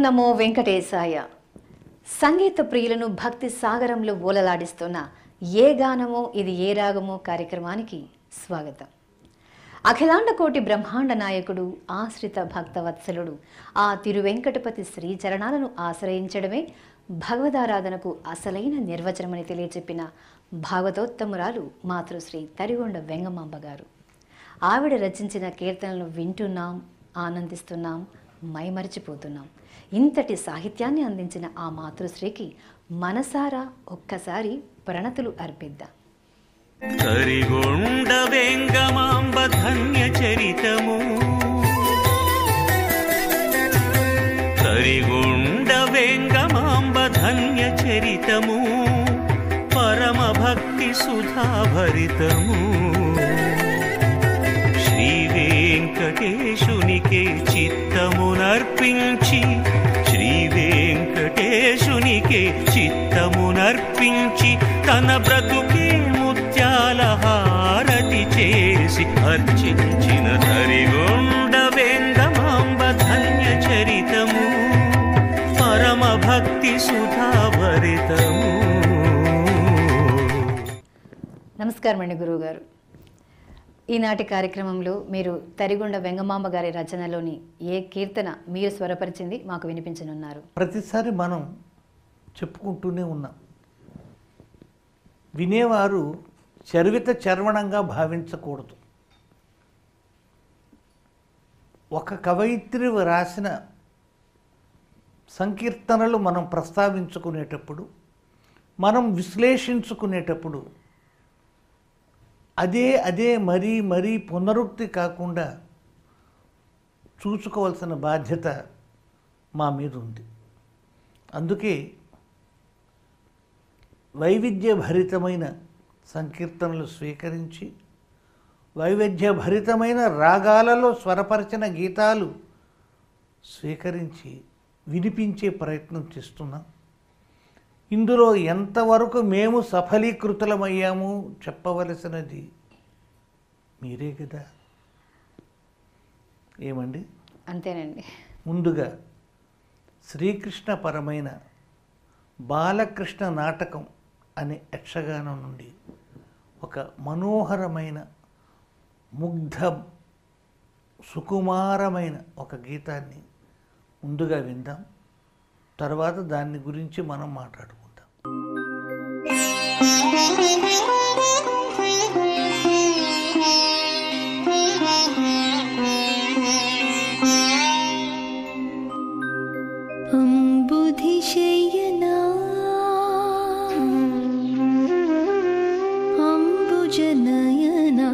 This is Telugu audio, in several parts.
నమో వెంకటేశాయ సంగీత ప్రియులను భక్తి సాగరంలో ఓలలాడిస్తున్న ఏ గానమో ఇది ఏ రాగమో కార్యక్రమానికి స్వాగతం అఖిలాండ కోటి బ్రహ్మాండ నాయకుడు ఆశ్రిత భక్తవత్సలుడు ఆ తిరువెంకటపతి శ్రీచరణాలను ఆశ్రయించడమే భగవదారాధనకు అసలైన నిర్వచనమని తెలియచెప్పిన భాగవతోత్తమురాలు మాతృశ్రీ తరిగొండ వెంగమాంబ గారు ఆవిడ రచించిన కీర్తనలు వింటున్నాం ఆనందిస్తున్నాం మైమరిచిపోతున్నాం ఇంతటి సాహిత్యాన్ని అందించిన ఆ మాతృశ్రీకి మనసారా ఒక్కసారి ప్రణతులు అర్పిద్దాం కరిగొండ వెంగమాంబ ధన్య చరితము కరిగొండ వెంగమాంబ ధన్య చరితము పరమ భక్తి సుధాభరితము శ్రీ వెంకటేశునికే చిత్తమునర్పించి శ్రీ వెంకటేశునికే చిత్తమునర్పించి తన బ్రతుకే ముత్యాల హారతి చేసి అర్చించిన తరిగొండ వెంగమాంబ ధన్య చరితము పరమ భక్తి సుధాభరితము నమస్కారం అండి గురువు గారు ఈనాటి కార్యక్రమంలో మీరు తరిగొండ వెంగమాంబ గారి రచనలోని ఏ కీర్తన మీరు స్వరపరిచింది మాకు వినిపించనున్నారు ప్రతిసారి మనం చెప్పుకుంటూనే ఉన్నాం వినేవారు చరివిత చర్వణంగా భావించకూడదు ఒక కవయిత్రి రాసిన సంకీర్తనలు మనం ప్రస్తావించుకునేటప్పుడు మనం విశ్లేషించుకునేటప్పుడు అదే అదే మరీ మరీ పునరుక్తి కాకుండా చూసుకోవాల్సిన బాధ్యత మా మీద ఉంది అందుకే వైవిధ్య భరితమైన సంకీర్తనలు స్వీకరించి వైవిధ్య భరితమైన రాగాలలో స్వరపరిచిన గీతాలు స్వీకరించి వినిపించే ప్రయత్నం చేస్తున్నాం ఇందులో ఎంతవరకు మేము సఫలీకృతులమయ్యాము చెప్పవలసినది మీరే కదా ఏమండి అంతేనండి ముందుగా శ్రీకృష్ణ పరమైన బాలకృష్ణ నాటకం అనే యక్షగానం నుండి ఒక మనోహరమైన ముగ్ధ సుకుమారమైన ఒక గీతాన్ని ముందుగా విందాం తర్వాత దాని గురించి మనం మాట్లాడుకుందాం अम्बुधिशयना अम्बुजनयना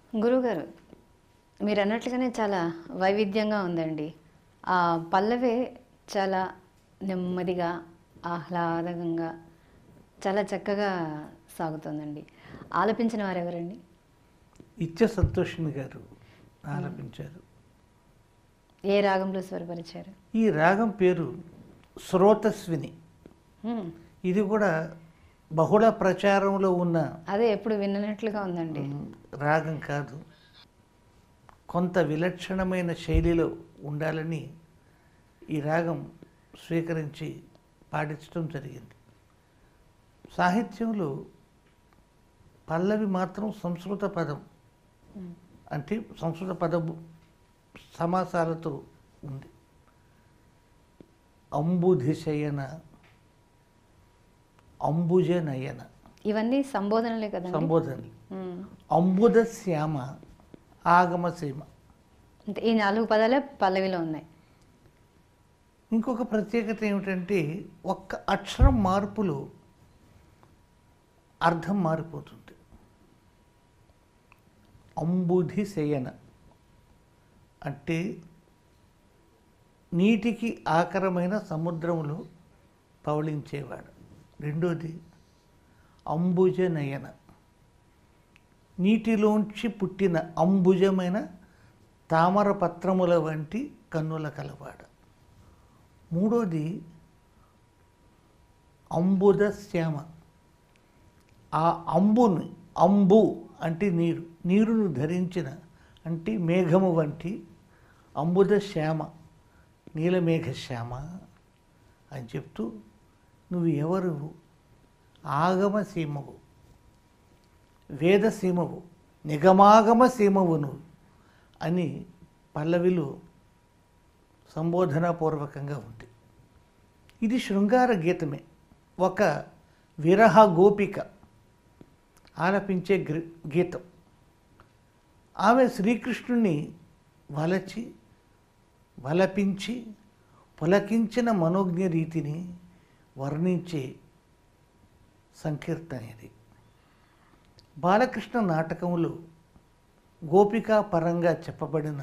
గురువుగారు మీరు అన్నట్లుగానే చాలా వైవిధ్యంగా ఉందండి ఆ పల్లవే చాలా నెమ్మదిగా ఆహ్లాదంగా చాలా చక్కగా సాగుతుందండి ఆలపించిన వారు ఎవరండి ఇచ్చ సంతోషిని గారు ఆలపించారు ఏ రాగంలో స్వరపరిచారు ఈ రాగం పేరు శ్రోతస్విని హ్మ్. ఇది కూడా బహుళ ప్రచారంలో ఉన్న అదే ఎప్పుడు విన్నట్లుగా ఉందండి రాగం కాదు కొంత విలక్షణమైన శైలిలో ఉండాలని ఈ రాగం స్వీకరించి పాడించడం జరిగింది సాహిత్యంలో పల్లవి మాత్రం సంస్కృత పదం అంటే సంస్కృత పదము సమాసాలతో ఉంది అంబుధిశయన అంబుజ నయన ఇవన్నీ సంబోధనలే కదండి సంబోధనలు హ్మ్. అంబుద శ్యామ ఆగమసీమ అంటే ఈ నాలుగు పదాలే పల్లవిలో ఉన్నాయి ఇంకొక ప్రత్యేకత ఏమిటంటే ఒక్క అక్షరం మార్పులో అర్థం మారిపోతుంది అంబుధి శయన అంటే నీటికి ఆకరమైన సముద్రంలో పవళించేవాడు రెండోది అంబుజ నయన నీటిలోంచి పుట్టిన అంబుజమైన తామర పత్రముల వంటి కన్నుల కలవాడు మూడోది అంబుద శ్యామ ఆ అంబుని అంబు అంటే నీరు నీరును ధరించిన అంటే మేఘము వంటి అంబుద శ్యామ నీలమేఘ శ్యామ అని చెప్తూ నువ్వు ఎవరు ఆగమ సీమవు వేద సీమవు నిగమాగమ సీమవు నువ్వు అని పల్లవిలో సంబోధనాపూర్వకంగా ఉంది ఇది శృంగార గీతమే ఒక విరహ గోపిక ఆలపించే గ్రి గీతం ఆమె శ్రీకృష్ణుని వలచి వలపించి పులకించిన మనోజ్ఞ రీతిని వర్ణించే సంకీర్తన ఇది బాలకృష్ణ నాటకంలో గోపికా పరంగా చెప్పబడిన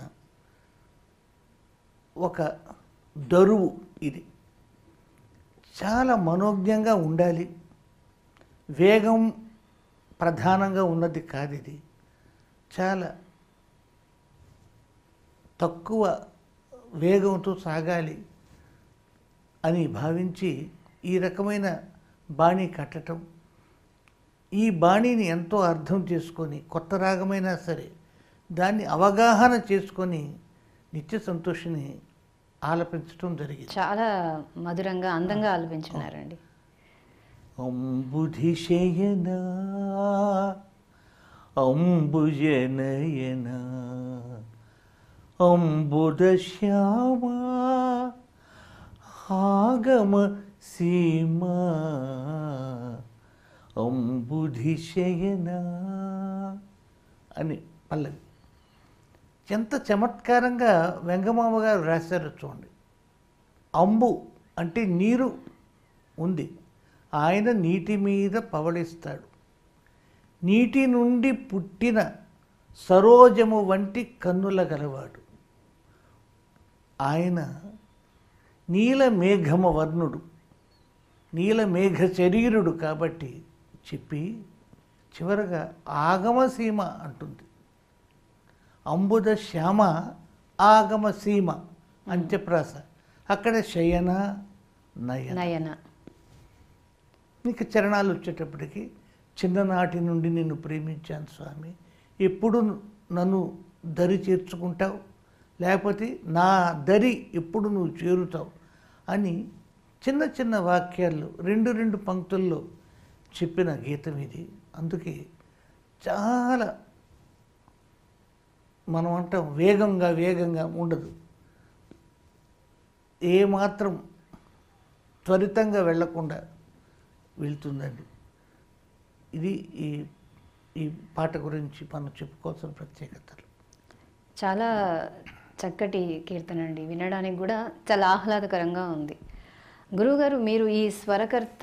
ఒక దరువు ఇది చాలా మనోజ్ఞంగా ఉండాలి వేగం ప్రధానంగా ఉన్నది కాదు ఇది చాలా తక్కువ వేగంతో సాగాలి అని భావించి ఈ రకమైన బాణి కట్టడం ఈ బాణీని ఎంతో అర్థం చేసుకొని కొత్త రాగమైనా సరే దాన్ని అవగాహన చేసుకొని నిత్య సంతోషిని ఆలపించడం జరిగింది చాలా మధురంగా అందంగా ఆలపించున్నారండి అంబుధిశయన అంబుజనయన అంబుద శ్యామ ఆగమ సీమ అంబుధిశయన అని పల్లవి ఎంత చమత్కారంగా వెంగమామ గారు రాశారో చూడండి అంబు అంటే నీరు ఉంది ఆయన నీటి మీద పవళిస్తాడు నీటి నుండి పుట్టిన సరోజము వంటి కన్నుల గలవాడు ఆయన నీల మేఘమ వర్ణుడు నీల మేఘ శరీరుడు కాబట్టి చెప్పి చివరగా ఆగమసీమ అంటుంది అంబుద శ్యామ ఆగమ సీమ అంత్యప్రాస అక్కడ శయన నయన నయన నీకు చరణాలు వచ్చేటప్పటికి చిన్ననాటి నుండి నిన్ను ప్రేమించాను స్వామి ఎప్పుడు నన్ను దరి చేర్చుకుంటావు లేకపోతే నా దరి ఎప్పుడు నువ్వు చేరుతావు అని చిన్న చిన్న వాక్యాలు రెండు రెండు పంక్తుల్లో చెప్పిన గీతం ఇది అందుకే చాలా మనం అంటాం వేగంగా వేగంగా ఉండదు ఏమాత్రం త్వరితంగా వెళ్లకుండా వెళ్తుందండి ఇది ఈ ఈ పాట గురించి మనం చెప్పుకోవాల్సిన ప్రత్యేకతలు చాలా చక్కటి కీర్తన అండి వినడానికి కూడా చాలా ఆహ్లాదకరంగా ఉంది గురువుగారు మీరు ఈ స్వరకర్త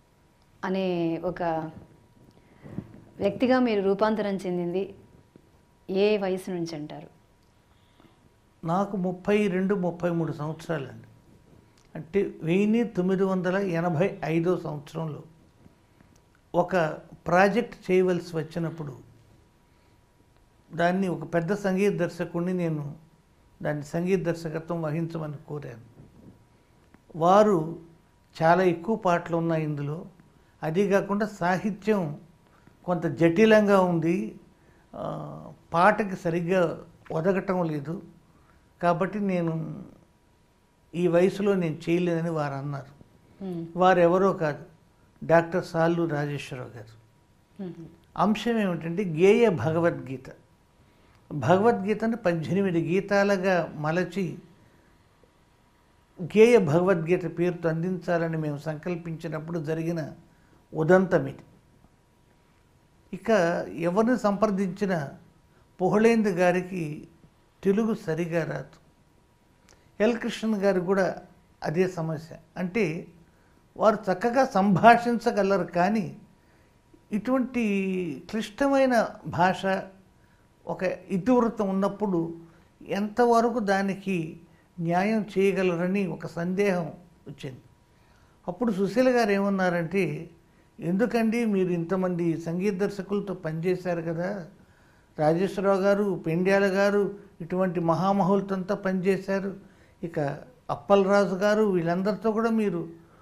అనే ఒక వ్యక్తిగా మీరు రూపాంతరం చెందింది ఏ వయసు నుంచి అంటారు నాకు ముప్పై రెండు ముప్పై మూడు సంవత్సరాలండి అంటే వెయ్యి తొమ్మిది వందల ఎనభై ఐదో సంవత్సరంలో ఒక ప్రాజెక్ట్ చేయవలసి వచ్చినప్పుడు దాన్ని ఒక పెద్ద సంగీత దర్శకుడిని నేను దాన్ని సంగీత దర్శకత్వం వహించమని కోరాను వారు చాలా ఎక్కువ పాటలు ఉన్నాయి ఇందులో అదీ కాకుండా సాహిత్యం కొంత జటిలంగా ఉంది ఆ, పాటకి సరిగ్గా ఒదగటం లేదు కాబట్టి నేను ఈ వయసులో నేను చేయలేనని వారు అన్నారు మ్మ్. వారు ఎవరో కాదు డాక్టర్ సాల్లు రాజేశ్వరరావు గారు మ్మ్. అంశం ఏమిటంటే గేయ భగవద్గీత భగవద్గీతను పద్దెనిమిది గీతాలుగా మలచి గేయ భగవద్గీత పేరుతో అందించాలని మేము సంకల్పించినప్పుడు జరిగిన ఉదంతం ఇది ఇక ఎవరిని సంప్రదించిన పొహళేందు గారికి తెలుగు సరిగా రాదు ఎల్ కృష్ణన్ గారు కూడా అదే సమస్య అంటే వారు చక్కగా సంభాషించగలరు కానీ ఇటువంటి క్లిష్టమైన భాష ఒక ఇతివృత్తం ఉన్నప్పుడు ఎంతవరకు దానికి న్యాయం చేయగలరని ఒక సందేహం వచ్చింది అప్పుడు సుశీల గారు ఏమన్నారంటే ఎందుకండి మీరు ఇంతమంది సంగీత దర్శకులతో పనిచేశారు కదా రాజేశ్వరరావు గారు పెండ్యాల గారు ఇటువంటి మహామహులతో పనిచేశారు ఇక అప్పలరాజు గారు వీళ్ళందరితో కూడా మీరు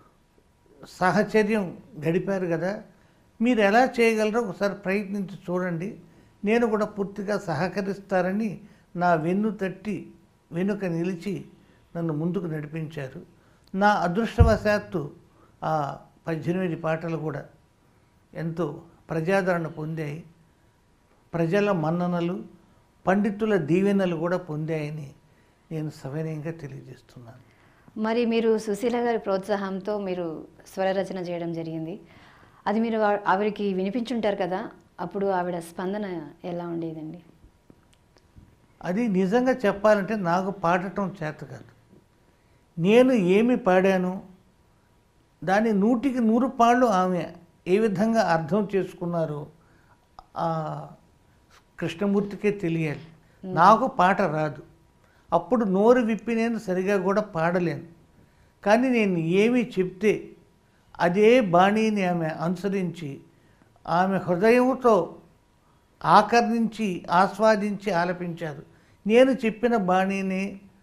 సాహచర్యం గడిపారు కదా మీరు ఎలా చేయగలరో ఒకసారి ప్రయత్నించి చూడండి నేను కూడా పూర్తిగా సహకరిస్తారని నా వెన్ను తట్టి వెనుక నిలిచి నన్ను ముందుకు నడిపించారు నా అదృష్టవశాత్తు ఆ పద్దెనిమిది పాటలు కూడా ఎంతో ప్రజాదరణ పొందాయి ప్రజల మన్ననలు పండితుల దీవెనలు కూడా పొందాయని నేను సవినయంగా తెలియజేస్తున్నాను మరి మీరు సుశీల గారి ప్రోత్సాహంతో మీరు స్వర రచన చేయడం జరిగింది అది మీరు ఆ- ఆవిడకి వినిపించుంటారు కదా అప్పుడు ఆవిడ స్పందన ఎలా ఉండేదండి అది నిజంగా చెప్పాలంటే నాకు పాడటం చేత కాదు నేను ఏమి పాడాను దాని నూటికి నూరు పాళ్ళు ఆమె ఏ విధంగా అర్థం చేసుకున్నారో ఆ కృష్ణమూర్తికే తెలియాలి నాకు పాట రాదు అప్పుడు నోరు విప్పి నేను సరిగా కూడా పాడలేను కానీ నేను ఏమి చెప్తే అదే బాణీని ఆమె అనుసరించి ఆమె హృదయంతో ఆకర్ణించి ఆస్వాదించి ఆలపించారు నేను చెప్పిన బాణీని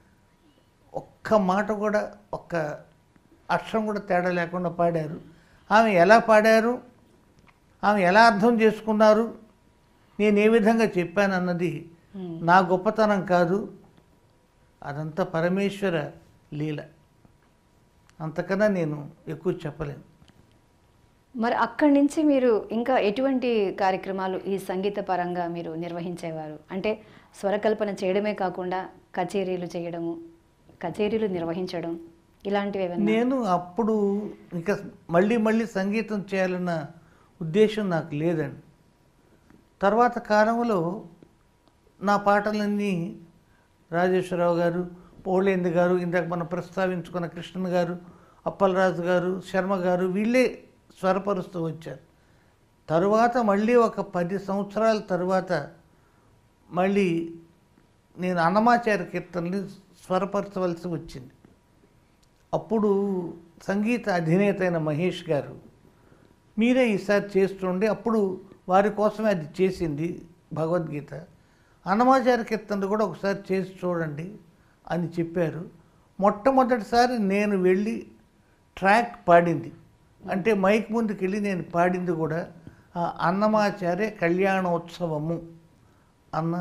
ఒక్క మాట కూడా ఒక్క అక్షరం కూడా తేడా లేకుండా పాడారు ఆమె ఎలా పాడారు ఆమె ఎలా అర్థం చేసుకున్నారు నేను ఏ విధంగా చెప్పానన్నది మ్మ్. నా గొప్పతనం కాదు అదంతా పరమేశ్వర లీల అంతకన్నా నేను ఎక్కువ చెప్పలేను మరి అక్కడి నుంచి మీరు ఇంకా ఎటువంటి కార్యక్రమాలు ఈ సంగీత పరంగా మీరు నిర్వహించేవారు అంటే స్వరకల్పన చేయడమే కాకుండా కచేరీలు చేయడము కచేరీలు నిర్వహించడం ఇలాంటివి ఏమన్నా నేను అప్పుడు ఇంకా మళ్ళీ మళ్ళీ సంగీతం చేయాలన్న ఉద్దేశం నాకు లేదండి తర్వాత కాలంలో నా పాటలన్నీ రాజేశ్వరరావు గారు పోలేంది గారు ఇందాక మనం ప్రస్తావించుకున్న కృష్ణన్ గారు అప్పలరాజు గారు శర్మ గారు వీళ్ళే స్వరపరుస్తూ వచ్చారు తరువాత మళ్ళీ ఒక పది సంవత్సరాల తర్వాత మళ్ళీ నేను అన్నమాచార్య కీర్తనని స్వరపరచవలసి వచ్చింది అప్పుడు సంగీత అధినేత అయిన మహేష్ గారు మీరే ఈసారి చేస్తుండే అప్పుడు వారి కోసమే అది చేసింది భగవద్గీత అన్నమాచార్య కీర్తనలు కూడా ఒకసారి చేసి చూడండి అని చెప్పారు మొట్టమొదటిసారి నేను వెళ్ళి ట్రాక్ పాడింది అంటే మైక్ ముందుకు వెళ్ళి నేను పాడింది కూడా ఆ అన్నమాచార్య కళ్యాణోత్సవము అన్న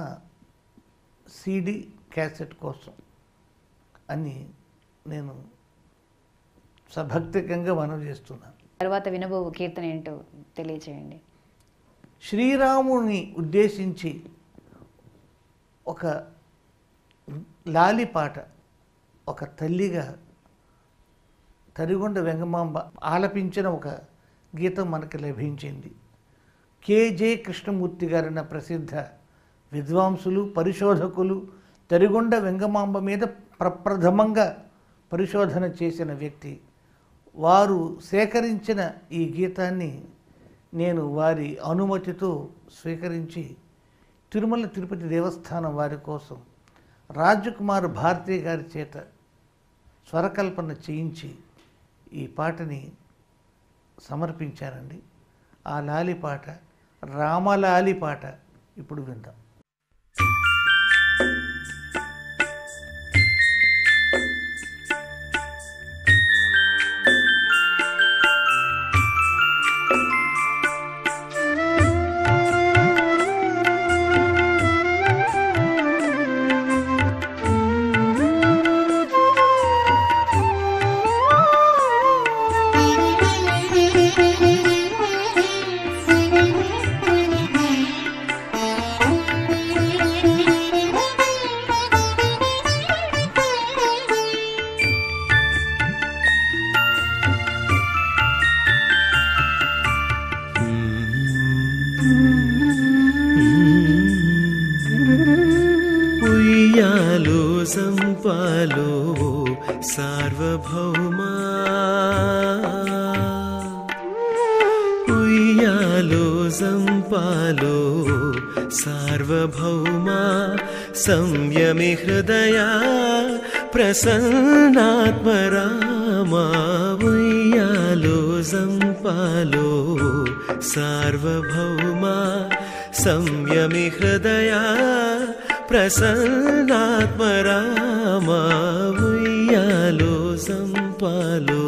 సీడీ క్యాసెట్ కోసం అని నేను సభక్తికంగా మనవి చేస్తున్నాను తర్వాత వినబోవు కీర్తన ఏంటో తెలియచేయండి శ్రీరాముని ఉద్దేశించి ఒక లాలి పాట ఒక తల్లిగా తరిగొండ వెంగమాంబ ఆలపించిన ఒక గీతం మనకు లభించింది కేజే కృష్ణమూర్తి గారిన ప్రసిద్ధ విద్వాంసులు పరిశోధకులు తరిగొండ వెంగమాంబ మీద ప్రప్రథమంగా పరిశోధన చేసిన వ్యక్తి వారు సేకరించిన ఈ గీతాన్ని నేను వారి అనుమతితో స్వీకరించి తిరుమల తిరుపతి దేవస్థానం వారి కోసం రాజకుమార్ భారతి గారి చేత స్వరకల్పన చేయించి ఈ పాటని సమర్పించారండి ఆ లాలి పాట రామలాలి పాట ఇప్పుడు విందాం ఉయ్యాలో సంపాలో సార్వభౌమా ఉయ్యాలో సంపాలో సార్వభౌమా సంయమి హృదయా ప్రసన్నాత్మరామా ఉయ్యాలో సంపాలో సార్వభౌమా సంయమి హృదయా ప్రసన్నాత్మరామా ఉయ్యాలో సంపాలో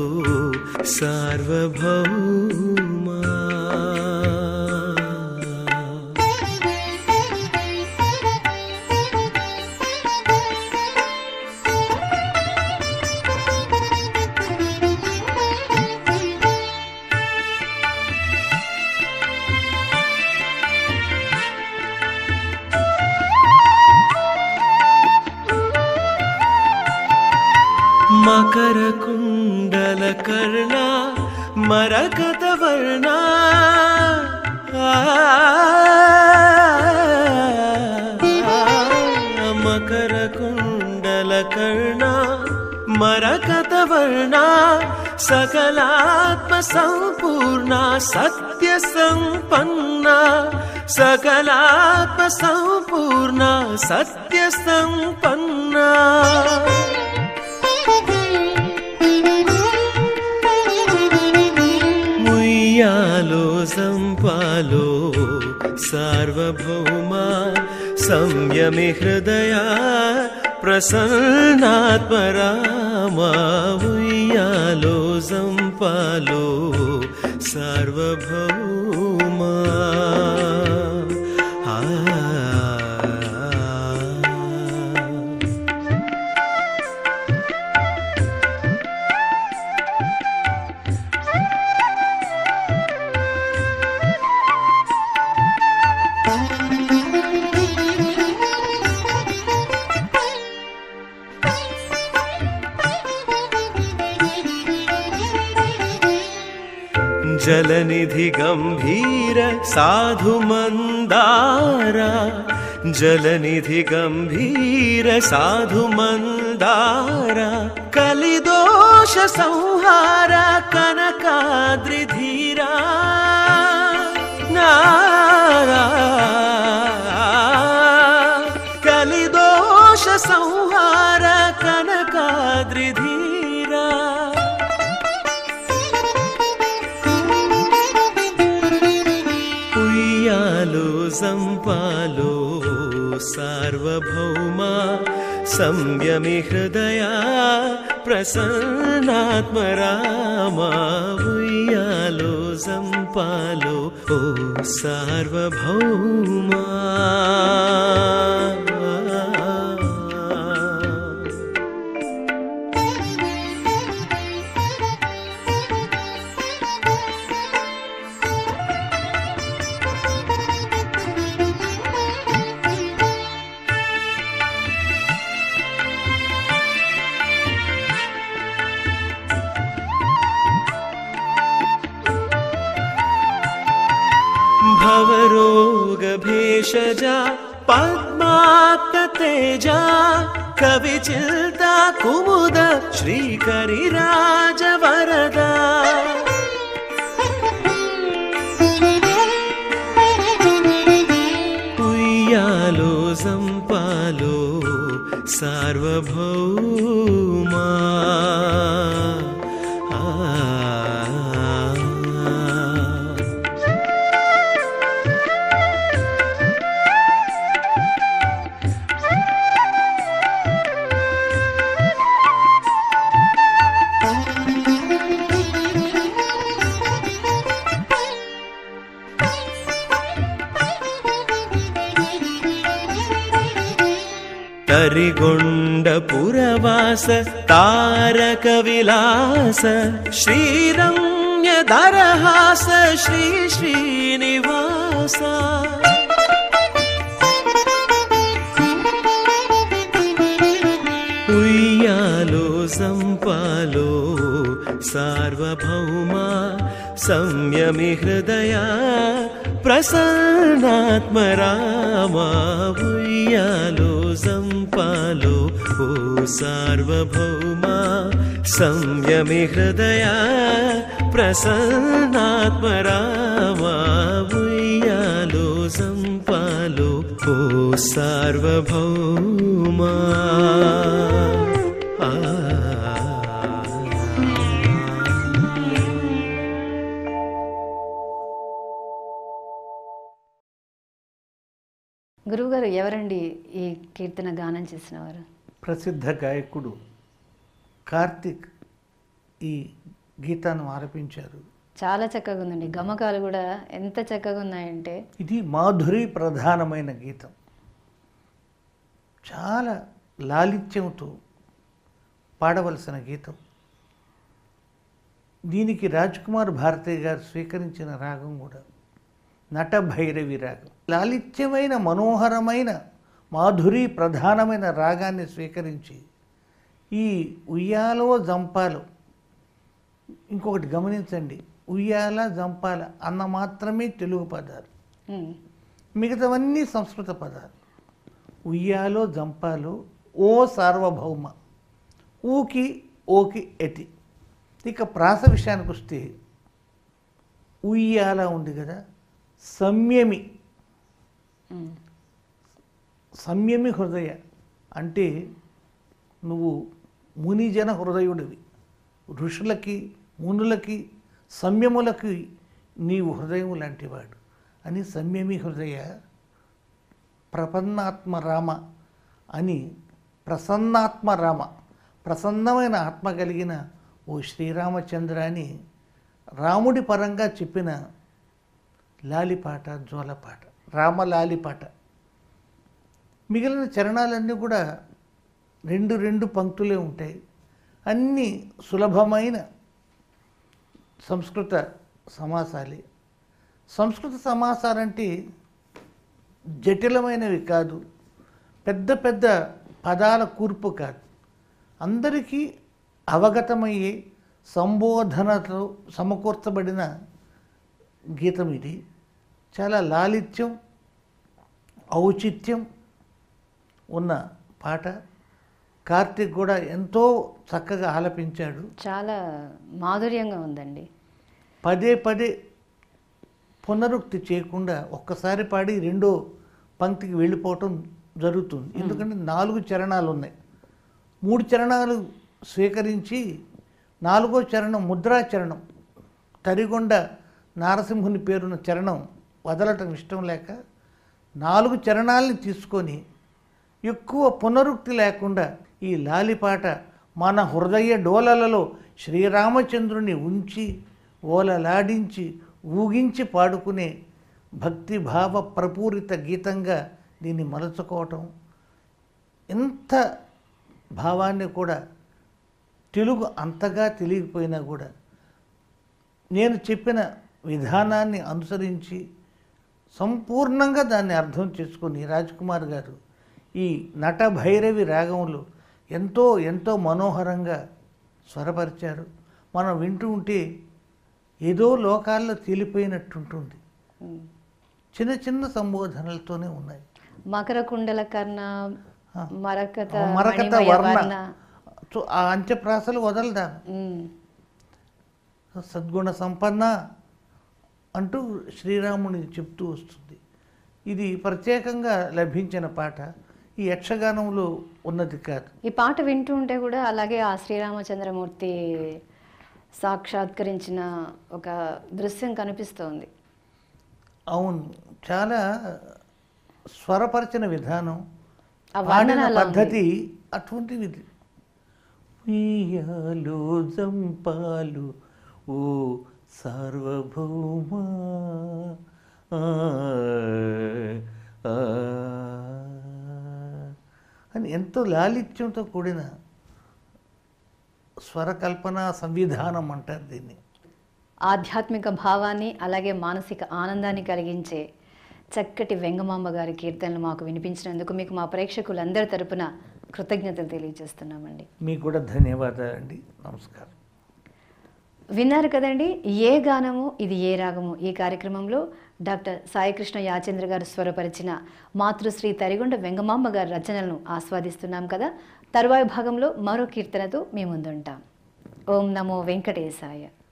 సార్వభౌమా మకర కుండల కర్ణ మరకత వర్ణ మకర కుండల కర్ణ మరకత వర్ణ సకలాత్మ సంపూర్ణ సత్య సంపన్న సకలాత్మ సంపూర్ణ సత్య సంపన్న ముయ్యాలో సంపాలో సార్వభౌమా సంయమి హృదయా ప్రసన్నాత్మరామా ఉయ్యాలో సంపాలో సార్వభౌమా ఆ జలనిధి గంభీర సాధు మందార జలనిధి గంభీర సాధు మందార కలిదోష సంహార కనకాద్రి ధీరా నారా కలిదోష సంహార కనకాద్రి ధీరా ఉయ్యాలో సంపాలో సార్వభౌమా సంయమి హృదయా ప్రసన్నాత్మరామా ఉయ్యాలో సంపాలో ఓ సార్వభౌమా भवरोगभेषजा पद्मात्ततेजा कविचिन्ता कुमुद श्रीकरिराजवरदा సంపాలో సార్వభౌమా ఆ తరిగొండ పురవాస తారక విలాస శ్రీరమ్య దరహాస శ్రీ శ్రీనివాస ఉయ్యాలో సంపాలో సార్వభౌమా సంయమి హృదయ ప్రసన్నాత్మ రామా ఉయ్యాలో సంపాలో ఓ సార్వభౌమా సంయమి హృదయ ప్రసన్నాత్మ రామా ఉయ్యాలో సంపాలో ఓ సార్వభౌమా ఆ గురువుగారు ఎవరండి ఈ కీర్తన గానం చేసిన వారు ప్రసిద్ధ గాయకుడు కార్తిక్ ఈ గీతాన్ని ఆలపించారు చాలా చక్కగా ఉందండి గమకాలు కూడా ఎంత చక్కగా ఉన్నాయంటే ఇది మాధురి ప్రధానమైన గీతం చాలా లాలిత్యంతో పాడవలసిన గీతం దీనికి రాజ్ కుమార్ భారతి గారు స్వీకరించిన రాగం కూడా నట భైరవి రాగం లాలిత్యమైన మనోహరమైన మాధురి ప్రధానమైన రాగాన్ని స్వీకరించి ఈ ఉయ్యాలో జంపాలో ఇంకొకటి గమనించండి ఉయ్యాల జంపాల అన్న మాత్రమే తెలుగు పదాలు ఉమ్, మిగతావన్నీ సంస్కృత పదాలు ఉయ్యాలో జంపాలో ఓ సార్వభౌమ ఊకి ఓకి ఎటి ఇక ప్రాస విషయానికి వస్తే ఉయ్యాల ఉంది కదా సంయమి ఉమ్, సంయమి హృదయ అంటే నువ్వు మునిజన హృదయుడివి ఋషులకి మునులకి సంయములకి నీవు హృదయం లాంటివాడు అని సంయమి హృదయ ప్రపన్నాత్మ రామ అని ప్రసన్నాత్మ రామ ప్రసన్నమైన ఆత్మ కలిగిన ఓ శ్రీరామచంద్ర అని రాముడి పరంగా చెప్పిన లాలిపాట జోలపాట రామలాలిపాట మిగిలిన చరణాలన్నీ కూడా రెండు రెండు పంక్తులే ఉంటాయి అన్నీ సులభమైన సంస్కృత సమాసాలే సంస్కృత సమాసాలంటే జటిలమైనవి కాదు పెద్ద పెద్ద పదాల కూర్పు కాదు అందరికీ అవగతమయ్యే సంబోధనతో సమకూర్చబడిన గీతం ఇది చాలా లాలిత్యం ఔచిత్యం ఉన్న పాట కార్తీక్ కూడా ఎంతో చక్కగా ఆలపించాడు చాలా మాధుర్యంగా ఉందండి పదే పదే పునరుక్తి చేయకుండా ఒక్కసారి పాడి రెండో పంక్తికి వెళ్ళిపోవటం జరుగుతుంది ఎందుకంటే నాలుగు చరణాలు ఉన్నాయి మూడు చరణాలు స్వీకరించి నాలుగో చరణం ముద్రాచరణం తరిగొండ నారసింహుని పేరున్న చరణం వదలటం ఇష్టం లేక నాలుగు చరణాలని తీసుకొని ఎక్కువ పునరుక్తి లేకుండా ఈ లాలిపాట మన హృదయ డోలలలో శ్రీరామచంద్రుని ఉంచి ఓలలాడించి ఊగించి పాడుకునే భక్తి భావ ప్రపూరిత గీతంగా దీన్ని మలుచుకోవటం ఎంత భావాన్ని కూడా తెలుగు అంతగా తెలియకపోయినా కూడా నేను చెప్పిన విధానాన్ని అనుసరించి సంపూర్ణంగా దాన్ని అర్థం చేసుకొని రాజ్కుమార్ గారు ఈ నట భైరవి రాగంలో ఎంతో ఎంతో మనోహరంగా స్వరపరిచారు మనం వింటూ ఉంటే ఏదో లోకాల్లో తేలిపోయినట్టుంటుంది ఉమ్. చిన్న చిన్న సంబోధనలతోనే ఉన్నాయి మకర కుండల కర్ణ ఆ. మరకత మరకత మణిమయ వర్ణ వర్ణ. సో ఆ అంత్యప్రాసలు వదలదా ఉమ్, సద్గుణ సంపన్న అంటూ శ్రీరాముని చెప్తూ వస్తుంది ఇది ప్రత్యేకంగా లభించిన పాట ఈ యక్షగానంలో ఉన్నది కాదు ఈ పాట వింటూ ఉంటే కూడా అలాగే ఆ శ్రీరామచంద్రమూర్తి సాక్షాత్కరించిన ఒక దృశ్యం కనిపిస్తోంది అవును చాలా స్వరపరచిన విధానం ఆ వర్ణన పాడిన అలా ఉంది. పద్ధతి అటువంటిది ఉయ్యాలో జంపాలు ఓ సార్వభౌమా ఆ, ఆ, అని ఎంతో లాలిత్యంతో కూడిన స్వరకల్పన సంవిధానం అంటారు దీన్ని ఆధ్యాత్మిక భావాన్ని అలాగే మానసిక ఆనందాన్ని కలిగించే చక్కటి వెంగమాంబ గారి కీర్తనలు మాకు వినిపించినందుకు మీకు మా ప్రేక్షకులందరి తరపున కృతజ్ఞతలు తెలియజేస్తున్నామండి మీకు కూడా ధన్యవాదాలండి నమస్కారం విన్నారు కదండి ఏ గానము ఇది ఏ రాగము ఈ కార్యక్రమంలో డాక్టర్ సాయికృష్ణ యాచంద్ర గారు స్వరపరిచిన మాతృశ్రీ తరిగొండ వెంగమాంబ గారి రచనలను ఆస్వాదిస్తున్నాం కదా తరువాయి భాగంలో మరో కీర్తనతో మీ ముందుంటాం ఓం నమో వెంకటేశాయ